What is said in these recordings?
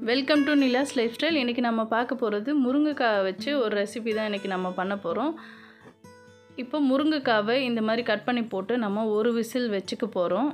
welcome to Nila's lifestyle இன்றைக்கி நம்ம பார்க்க போகிறது முருங்கைக்காய் வச்சு ஒரு ரெசிபி தான் இன்றைக்கி நம்ம பண்ண போகிறோம் இப்போ முருங்கைக்காவை இந்த மாதிரி கட் பண்ணி போட்டு நம்ம ஒரு விசில் வச்சுக்க போகிறோம்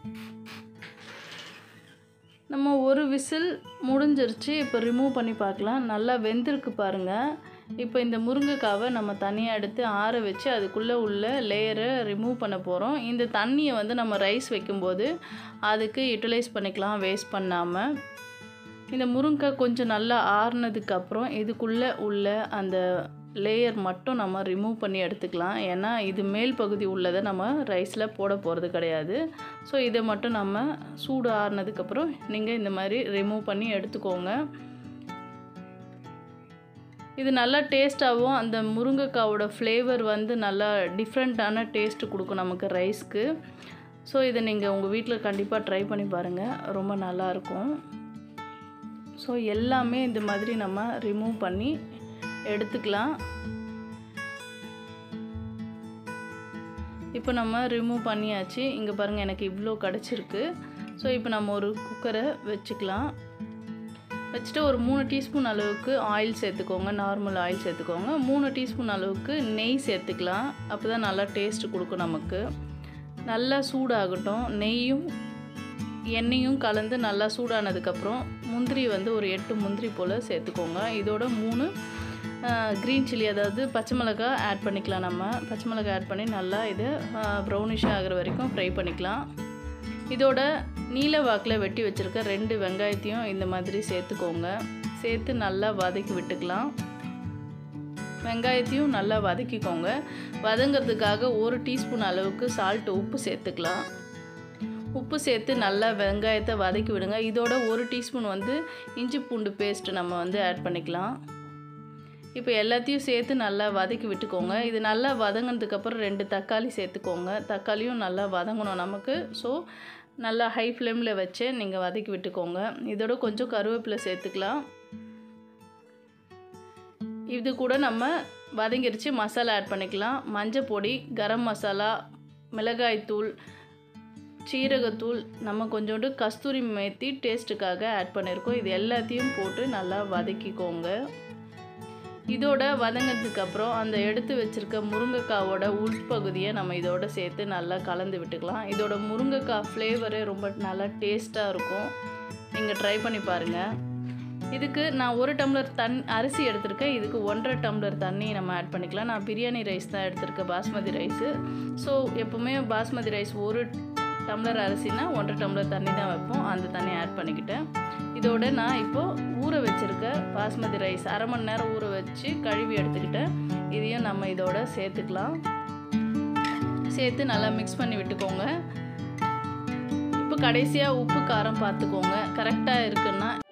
நம்ம ஒரு விசில் முடிஞ்சிருச்சு இப்போ ரிமூவ் பண்ணி பார்க்கலாம் நல்லா வெந்திருக்கு பாருங்கள் இப்போ இந்த முருங்கைக்காவை நம்ம தனியாக எடுத்து ஆற வச்சு அதுக்குள்ளே உள்ள லேயரை ரிமூவ் பண்ண போகிறோம் இந்த தண்ணியை வந்து நம்ம ரைஸ் வைக்கும்போது அதுக்கு யூட்டிலைஸ் பண்ணிக்கலாம் வேஸ்ட் பண்ணாமல் இந்த முருங்கைக்காய் கொஞ்சம் நல்லா ஆறுனதுக்கப்புறம் இதுக்குள்ளே உள்ள அந்த லேயர் மட்டும் நம்ம ரிமூவ் பண்ணி எடுத்துக்கலாம் ஏன்னா இது மேல் பகுதி உள்ளதை நம்ம ரைஸில் போட போகிறது கிடையாது ஸோ இதை மட்டும் நம்ம சூடு ஆறுனதுக்கப்புறம் நீங்கள் இந்த மாதிரி ரிமூவ் பண்ணி எடுத்துக்கோங்க இது நல்லா டேஸ்ட்டாகவும் அந்த முருங்கைக்காவோட ஃப்ளேவர் வந்து நல்லா டிஃப்ரெண்ட்டான டேஸ்ட்டு கொடுக்கும் நமக்கு ரைஸ்க்கு ஸோ இதை நீங்கள் உங்கள் வீட்டில் கண்டிப்பாக ட்ரை பண்ணி பாருங்கள் ரொம்ப நல்லாயிருக்கும் ஸோ எல்லாமே இந்த மாதிரி நம்ம ரிமூவ் பண்ணி எடுத்துக்கலாம் இப்போ நம்ம ரிமூவ் பண்ணியாச்சு இங்கே பாருங்கள் எனக்கு இவ்வளோ கிடச்சிருக்கு ஸோ இப்போ நம்ம ஒரு குக்கரை வச்சுக்கலாம் வச்சுட்டு ஒரு மூணு டீஸ்பூன் அளவுக்கு ஆயில் சேர்த்துக்கோங்க நார்மல் ஆயில் சேர்த்துக்கோங்க மூணு டீஸ்பூன் அளவுக்கு நெய் சேர்த்துக்கலாம் அப்போ தான் நல்லா டேஸ்ட்டு கொடுக்கும் நமக்கு நல்லா சூடாகட்டும் நெய்யும் எண்ணெயும் கலந்து நல்லா சூடானதுக்கப்புறம் முந்திரி வந்து ஒரு எட்டு முந்திரி போல் சேர்த்துக்கோங்க இதோட மூணு க்ரீன் சில்லி அதாவது பச்சை மிளகாய் ஆட் பண்ணிக்கலாம் நம்ம பச்சை மிளகாய் ஆட் பண்ணி நல்லா இதை ப்ரௌனிஷ் ஆகிற வரைக்கும் ஃப்ரை பண்ணிக்கலாம் இதோட நீல வாக்கில் வெட்டி வச்சுருக்க ரெண்டு வெங்காயத்தையும் இந்த மாதிரி சேர்த்துக்கோங்க சேர்த்து நல்லா வதக்கி விட்டுக்கலாம் வெங்காயத்தையும் நல்லா வதக்கிக்கோங்க வதங்கிறதுக்காக ஒரு டீஸ்பூன் அளவுக்கு சால்ட் உப்பு சேர்த்துக்கலாம் உப்பு சேர்த்து நல்லா வெங்காயத்தை வதக்கி விடுங்க இதோட ஒரு டீஸ்பூன் வந்து இஞ்சி பூண்டு பேஸ்ட்டு நம்ம வந்து ஆட் பண்ணிக்கலாம் இப்போ எல்லாத்தையும் சேர்த்து நல்லா வதக்கி விட்டுக்கோங்க இது நல்லா வதங்கினதுக்கப்புறம் ரெண்டு தக்காளி சேர்த்துக்கோங்க தக்காளியும் நல்லா வதங்கணும் நமக்கு ஸோ நல்லா ஹை ஃப்ளேமில் வச்சு நீங்கள் வதக்கி விட்டுக்கோங்க இதோட கொஞ்சம் கருவேப்பிலை சேர்த்துக்கலாம் இது கூட நம்ம வதங்கிருச்சு மசாலா ஆட் பண்ணிக்கலாம் மஞ்சள் பொடி கரம் மசாலா மிளகாய்த்தூள் சீரகத்தூள் நம்ம கொஞ்சோண்டு கஸ்தூரி மேத்தி டேஸ்ட்டுக்காக ஆட் பண்ணியிருக்கோம் இது எல்லாத்தையும் போட்டு நல்லா வதக்கிக்கோங்க இதோட வதங்கினதுக்கப்புறம் அந்த எடுத்து வச்சுருக்க முருங்கைக்காவோட உள்பகுதியை நம்ம இதோட சேர்த்து நல்லா கலந்து விட்டுக்கலாம் இதோட முருங்கைக்காய் ஃப்ளேவரே ரொம்ப நல்லா டேஸ்ட்டாக இருக்கும் நீங்கள் ட்ரை பண்ணி பாருங்கள் இதுக்கு நான் ஒரு டம்ளர் தண் அரிசி எடுத்திருக்கேன் இதுக்கு ஒன்றரை டம்ளர் தண்ணி நம்ம ஆட் பண்ணிக்கலாம் நான் பிரியாணி ரைஸ் தான் எடுத்திருக்கேன் பாஸ்மதி ரைஸு ஸோ எப்போவுமே பாஸ்மதி ரைஸ் ஒரு டம்ளர் அரிசினா ஒன்றரை டம்ளர் தண்ணி தான் வைப்போம் அந்த தண்ணி ஆட் பண்ணிக்கிட்டேன் இதோட நான் இப்போது ஊற வச்சுருக்க பாஸ்மதி ரைஸ் அரை மணி நேரம் ஊற வச்சு கழுவி எடுத்துக்கிட்டேன் இதையும் நம்ம இதோட சேர்த்துக்கலாம் சேர்த்து நல்லா மிக்ஸ் பண்ணி விட்டுக்கோங்க இப்போ கடைசியாக உப்பு காரம் பார்த்துக்கோங்க கரெக்டாக இருக்குன்னா